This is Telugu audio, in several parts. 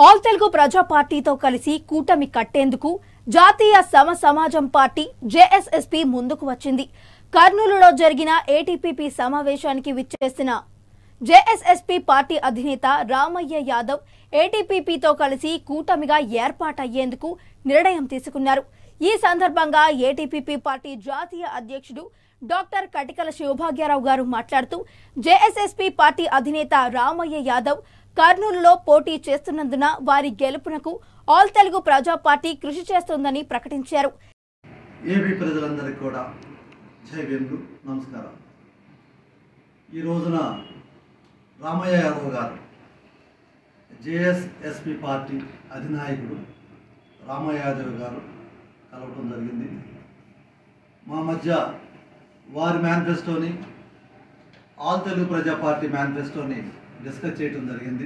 ఆల్ తెలుగు ప్రజా పార్టీతో కలిసి కూటమి కట్టేందుకు జాతీయ సమ సమాజం పార్టీ జేఎస్ఎస్పీ ముందుకు వచ్చింది కర్నూలులో జరిగిన ఏటీపీపీ సమావేశానికి విచ్చేసిన జేఎస్ఎస్పీ పార్టీ అధినేత రామయ్య యాదవ్ ఏటీపీపీతో కలిసి కూటమిగా ఏర్పాటయ్యేందుకు నిర్ణయం తీసుకున్నారు ఈ సందర్భంగా ఏటీపీపీ పార్టీ జాతీయ అధ్యక్షుడు డాక్టర్ కటికల శివభాగ్యారావు గారు మాట్లాడుతూ జేఎస్ఎస్పీ పార్టీ అధినేత రామయ్య యాదవ్ కర్నూలులో పోటీ చేస్తున్నందున వారి గెలుపునకు ఆల్ తెలుగు ప్రజా పార్టీ కృషి చేస్తోందని ప్రకటించారు ఏపీ ప్రజలందరికీ కూడా జై భీములు నమస్కారం ఈ రోజున రామయ్య యాదవ్ గారు జేఎస్ఎస్పి పార్టీ అధినాయకుడు రామయ్య యాదవ్ గారు కలవటం జరిగింది మా మధ్య వారి మేనిఫెస్టోని ఆల్ తెలుగు ప్రజా పార్టీ మేనిఫెస్టోని డిస్కస్ చేయడం జరిగింది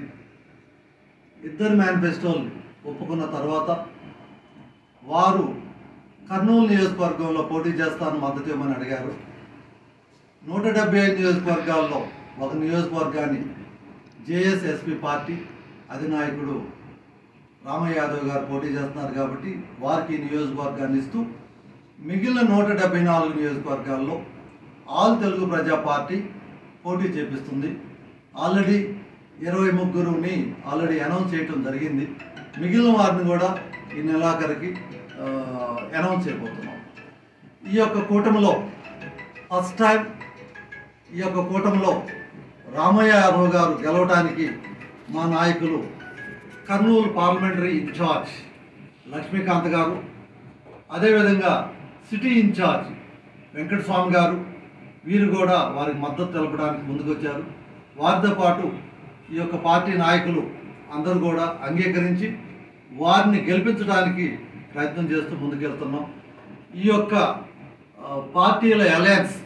ఇద్దరు మేనిఫెస్టోలు ఒప్పుకున్న తర్వాత వారు కర్నూలు నియోజకవర్గంలో పోటీ చేస్తాను మద్దతు ఇవ్వమని అడిగారు నూట డెబ్బై ఐదు నియోజకవర్గాల్లో ఒక నియోజకవర్గాన్ని జేఎస్ఎస్పి పార్టీ అధినాయకుడు రామయ్య యాదవ్ గారు పోటీ చేస్తున్నారు కాబట్టి వారికి ఈ నియోజకవర్గాన్ని ఇస్తూ మిగిలిన నూట డెబ్బై నాలుగు నియోజకవర్గాల్లో ఆల్ తెలుగు ప్రజా పార్టీ పోటీ చేపిస్తుంది ఆల్రెడీ ఇరవై ముగ్గురుని ఆల్రెడీ అనౌన్స్ చేయటం జరిగింది మిగిలిన వారిని కూడా ఈ నెలాఖరికి అనౌన్స్ చేయబోతున్నాం ఈ యొక్క కూటమిలో ఫస్ట్ టైం ఈ యొక్క కూటమిలో రామయ్య యాదవ్ గారు గెలవడానికి మా నాయకులు కర్నూలు పార్లమెంటరీ ఇన్ఛార్జ్ లక్ష్మీకాంత్ గారు అదేవిధంగా సిటీ ఇన్ఛార్జ్ వెంకటస్వామి గారు వీరు కూడా వారికి మద్దతు తెలపడానికి ముందుకొచ్చారు వారితో పాటు ఈ యొక్క పార్టీ నాయకులు అందరూ కూడా అంగీకరించి వారిని గెలిపించడానికి ప్రయత్నం చేస్తూ ముందుకెళ్తున్నాం ఈ యొక్క ఆ, పార్టీల అలయన్స్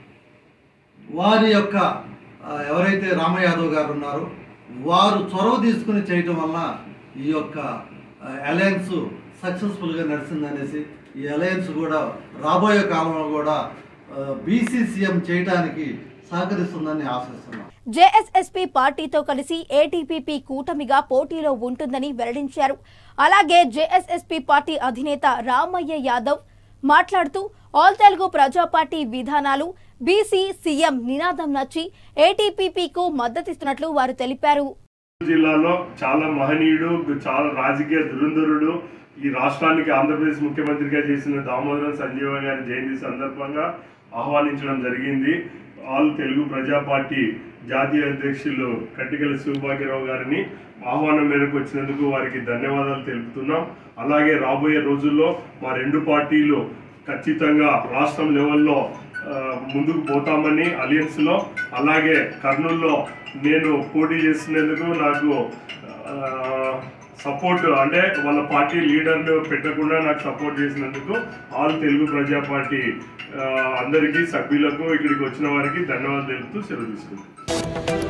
వారి యొక్క ఆ, ఎవరైతే రామయ్య యాదవ్ గారు ఉన్నారో వారు చొరవ తీసుకుని చేయటం వలన ఈ యొక్క అలయన్స్ సక్సెస్ఫుల్గా నడిచిందనేసి ఈ అలయన్స్ కూడా రాబోయే కాలంలో కూడా బీసీసీఎం చేయడానికి సహకరిస్తుందని ఆశిస్తున్నాం జేఎస్ఎస్పీ పార్టీతో కలిసి ఏటీపీపీ కూటమిగా పోటీలో ఉంటుందని వెల్లడించారు అలాగే జేఎస్ఎస్పీ పార్టీ అధినేత రామయ్య యాదవ్ మాట్లాడుతూ ఆల్ తెలుగు ప్రజా పార్టీ విధానాలు బీసీ సీఎం నినాదం నచ్చి ఏటీపీపీకు మద్దతిస్తున్నట్లు వారు తెలిపారు జిల్లాలో చాలా మహనీయుడు చాలా రాజకీయ దురంధరుడు ఈ రాష్ట్రానికి ఆంధ్రప్రదేశ్ ముఖ్యమంత్రిగా చేసిన దామోదరం సంజీవ గారి జయంతి సందర్భంగా ఆహ్వానించడం జరిగింది ఆల్ తెలుగు ప్రజా పార్టీ జాతీయ అధ్యక్షులు కట్టికల శివభాగ్యరావు గారిని ఆహ్వానం మేరకు వచ్చినందుకు వారికి ధన్యవాదాలు తెలుపుతున్నాం అలాగే రాబోయే రోజుల్లో మా రెండు పార్టీలు ఖచ్చితంగా రాష్ట్రం లెవెల్లో ఆ, ముందుకు పోతామని అలయన్స్ లో అలాగే కర్నూలులో నేను పోటీ చేస్తున్నందుకు నాకు సపోర్ట్ అంటే వాళ్ళ పార్టీ లీడర్ను పెట్టకుండా నాకు సపోర్ట్ చేసినందుకు ఆల్ తెలుగు ప్రజా పార్టీ ఆ, అందరికీ సభ్యులకు ఇక్కడికి వచ్చిన వారికి ధన్యవాదాలు తెలుపుతూ సెలవు తీసుకుంటాను